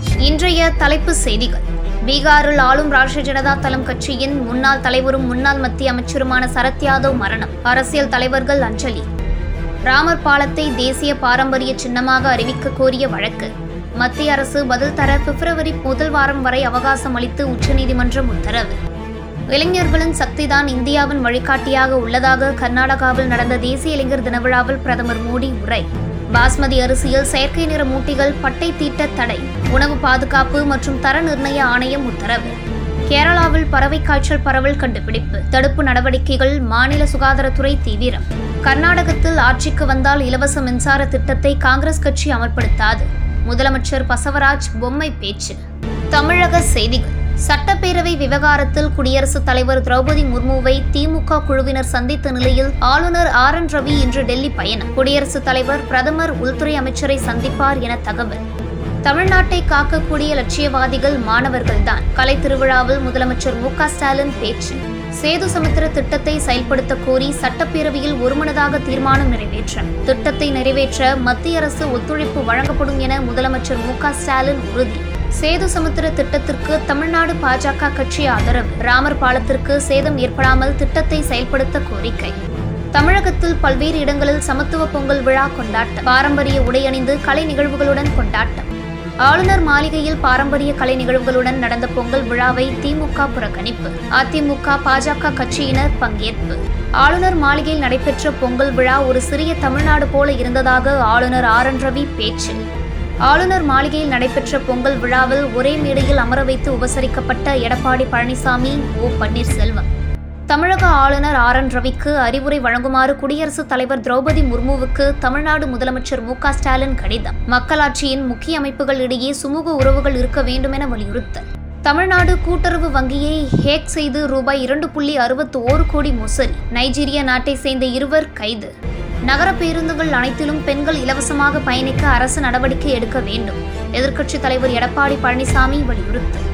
இன்றைய தலைப்புச் செய்திகள் பீகாரில் ஆளும் ராஷ்டிரிய ஜனதா தளம் கட்சியின் முன்னாள் தலைவரும் முன்னாள் மத்திய அமைச்சருமான சரத் யாதவ் மரணம் அரசியல் தலைவர்கள் அஞ்சலி ராமர் பாலத்தை தேசிய பாரம்பரிய சின்னமாக அறிவிக்க கோரிய வழக்கு மத்திய அரசு பதில் தர பிப்ரவரி முதல் வாரம் வரை அவகாசம் அளித்து உச்சநீதிமன்றம் உத்தரவு இளைஞர்களின் சக்திதான் இந்தியாவின் வழிகாட்டியாக உள்ளதாக கர்நாடகாவில் நடந்த தேசிய இளைஞர் தின விழாவில் பிரதமர் மோடி உரை பாஸ்மதி அரிசியில் செயற்கை நிற மூட்டிகள் பட்டை தீட்ட தடை உணவு பாதுகாப்பு மற்றும் தர நிர்ணய ஆணையம் உத்தரவு கேரளாவில் பறவை காய்ச்சல் பரவல் கண்டுபிடிப்பு தடுப்பு நடவடிக்கைகள் மாநில சுகாதாரத்துறை தீவிரம் கர்நாடகத்தில் ஆட்சிக்கு வந்தால் இலவச மின்சார திட்டத்தை காங்கிரஸ் கட்சி அமல்படுத்தாது முதலமைச்சர் பசவராஜ் பொம்மை பேச்சு தமிழக செய்திகள் சட்டப்பேரவை விவகாரத்தில் குடியரசுத் தலைவர் திரௌபதி முர்முவை திமுக குழுவினர் சந்தித்த நிலையில் ஆளுநர் ஆர் என் ரவி இன்று டெல்லி பயணம் குடியரசுத் தலைவர் பிரதமர் உள்துறை அமைச்சரை சந்திப்பார் என தகவல் தமிழ்நாட்டை காக்கக்கூடிய லட்சியவாதிகள் மாணவர்கள்தான் கலை திருவிழாவில் முதலமைச்சர் மு க ஸ்டாலின் பேச்சு சேது சமுத்திர திட்டத்தை செயல்படுத்த கோரி சட்டப்பேரவையில் ஒருமனதாக தீர்மானம் நிறைவேற்ற திட்டத்தை நிறைவேற்ற மத்திய அரசு ஒத்துழைப்பு வழங்கப்படும் என முதலமைச்சர் மு க ஸ்டாலின் உறுதி சேது சமுத்திர திட்டத்திற்கு தமிழ்நாடு பாஜக கட்சி ஆதரவு ராமர் பாலத்திற்கு சேதம் ஏற்படாமல் திட்டத்தை செயல்படுத்த கோரிக்கை தமிழகத்தில் பல்வேறு இடங்களில் சமத்துவ பொங்கல் விழா கொண்டாட்டம் பாரம்பரிய உடை அணிந்து கலை நிகழ்வுகளுடன் கொண்டாட்டம் ஆளுநர் மாளிகையில் பாரம்பரிய கலை நிகழ்வுகளுடன் நடந்த பொங்கல் விழாவை திமுக புறக்கணிப்பு அதிமுக பாஜக கட்சியினர் பங்கேற்பு ஆளுநர் மாளிகையில் நடைபெற்ற பொங்கல் விழா ஒரு சிறிய தமிழ்நாடு போல இருந்ததாக ஆளுநர் ஆர் என் ரவி பேச்சு ஆளுநர் மாளிகையில் நடைபெற்ற பொங்கல் விழாவில் ஒரே மேடையில் அமர வைத்து உபசரிக்கப்பட்ட எடப்பாடி பழனிசாமி ஓ பன்னீர்செல்வம் தமிழக ஆளுநர் ஆர் என் ரவிக்கு அறிவுரை வழங்குமாறு குடியரசுத் தலைவர் திரௌபதி முர்முவுக்கு தமிழ்நாடு முதலமைச்சர் மு க ஸ்டாலின் கடிதம் மக்களாட்சியின் முக்கிய அமைப்புகள் இடையே சுமூக உறவுகள் இருக்க வேண்டும் என வலியுறுத்தல் தமிழ்நாடு கூட்டுறவு வங்கியை ஹேக் செய்து ரூபாய் இரண்டு புள்ளி அறுபத்தி ஓரு கோடி மோசடி நைஜீரிய நாட்டை சேர்ந்த இருவர் கைது நகர பேருந்துகள் அனைத்திலும் பெண்கள் இலவசமாக பயணிக்க அரசு நடவடிக்கை எடுக்க வேண்டும் எதிர்க்கட்சித் தலைவர் எடப்பாடி பழனிசாமி வலியுறுத்தல்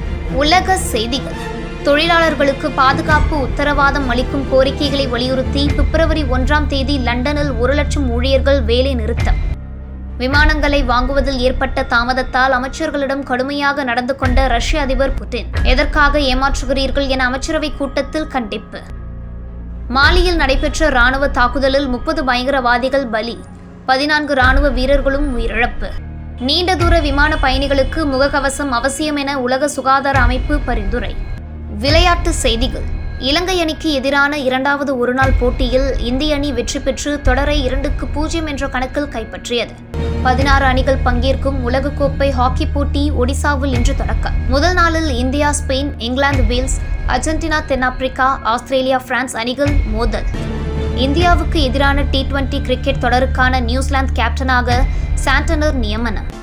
உலக செய்திகள் தொழிலாளர்களுக்கு பாதுகாப்பு உத்தரவாதம் அளிக்கும் கோரிக்கைகளை வலியுறுத்தி பிப்ரவரி ஒன்றாம் தேதி லண்டனில் ஒரு லட்சம் ஊழியர்கள் வேலை நிறுத்தம் விமானங்களை வாங்குவதில் ஏற்பட்ட தாமதத்தால் அமைச்சர்களிடம் கடுமையாக நடந்து கொண்ட ரஷ்ய அதிபர் புட்டின் எதற்காக ஏமாற்றுகிறீர்கள் என அமைச்சரவை கூட்டத்தில் கண்டிப்பு மாலியில் நடைபெற்ற ராணுவ தாக்குதலில் முப்பது பயங்கரவாதிகள் பலி பதினான்கு ராணுவ வீரர்களும் உயிரிழப்பு நீண்ட தூர விமான பயணிகளுக்கு முகக்கவசம் அவசியம் என உலக சுகாதார அமைப்பு பரிந்துரை விளையாட்டு செய்திகள் இலங்கை அணிக்கு எதிரான இரண்டாவது ஒருநாள் போட்டியில் இந்திய அணி வெற்றி பெற்று தொடரை இரண்டுக்கு பூஜ்ஜியம் என்ற கணக்கில் கைப்பற்றியது பதினாறு அணிகள் பங்கேற்கும் உலகக்கோப்பை ஹாக்கி போட்டி ஒடிசாவில் இன்று தொடக்கம் முதல் நாளில் India Spain England Wales Argentina தென்னாப்பிரிக்கா ஆஸ்திரேலியா பிரான்ஸ் அணிகள் மோதல் இந்தியாவுக்கு எதிரான டி டுவெண்டி கிரிக்கெட் தொடருக்கான நியூசிலாந்து கேப்டனாக சாண்டனர் நியமனம்